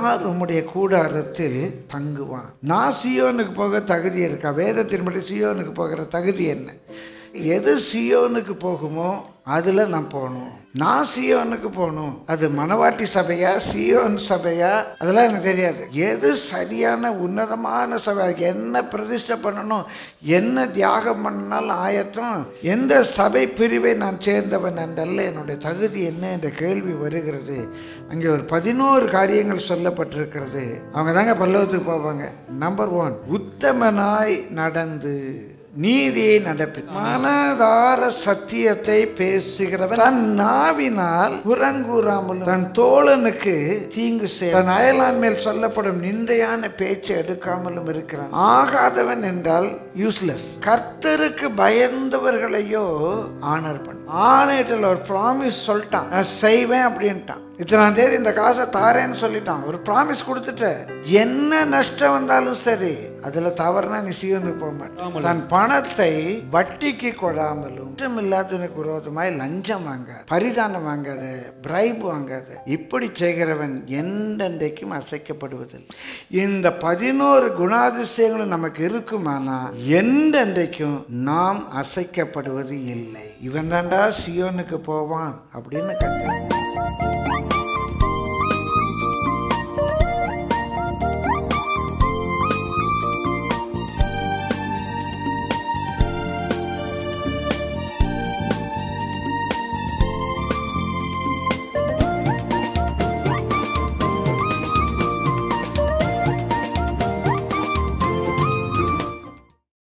யார் உம்முடைய கூடாரத்தில் தங்குவான் நான் சியோனுக்கு போக தகுதி இருக்கா வேதத்தின்படி சியோனுக்கு போகிற தகுதி என்ன எது சியோனுக்கு போகுமோ அதில் நான் போகணும் நான் சியோனுக்கு போகணும் அது மணவாட்டி சபையா சியோன் சபையா அதெல்லாம் எனக்கு தெரியாது எது சரியான உன்னதமான சபை அதுக்கு என்ன பிரதிஷ்டை பண்ணணும் என்ன தியாகம் பண்ணாலும் ஆயத்தம் எந்த சபை பிரிவை நான் சேர்ந்தவன் என்றல்ல என்னுடைய தகுதி என்ன என்ற கேள்வி வருகிறது அங்கே ஒரு பதினோரு காரியங்கள் சொல்லப்பட்டிருக்கிறது அவங்க தாங்க பல்லவத்துக்கு போவாங்க நம்பர் ஒன் உத்தமனாய் நடந்து நீதியை நடப்பி மனதார சத்தியத்தை பேசுகிறவன் தன் நாவினால் புறங்கூறாமலும் தன் தோழனுக்கு தீங்கு செய்ய தன் அயலான் மேல் சொல்லப்படும் நிந்தையான பேச்சு எடுக்காமலும் இருக்கிறான் ஆகாதவன் என்றால் யூஸ்லெஸ் கர்த்தருக்கு பயந்தவர்களையோ ஆனர் பண்ண ஆணையத்தில் ஒரு ப்ராமிஸ் சொல்லிட்டான் நான் செய்வேன் அப்படின்ட்டான் இத்தனாம் தேதி இந்த காசை தாரேன்னு சொல்லிட்டான் ஒரு ப்ராமிஸ் கொடுத்துட்ட என்ன நஷ்டம் வந்தாலும் சரி அதுல தவறுனா நீ சிவனுக்கு போக மாட்டேன் தன் பணத்தை வட்டிக்கு கொடாமலும் குற்றம் இல்லாதவனுக்கு விரோதமாய் லஞ்சம் வாங்காத பரிதானம் வாங்காத பிரைப் வாங்காத இப்படி செய்கிறவன் எந்தெண்டைக்கும் அசைக்கப்படுவதில்லை இந்த பதினோரு குணாதிசயங்களும் நமக்கு இருக்குமானா எந்தெண்டைக்கும் நாம் அசைக்கப்படுவது இல்லை இவன் தாண்டா சியோனுக்கு போவான் அப்படின்னு கற்று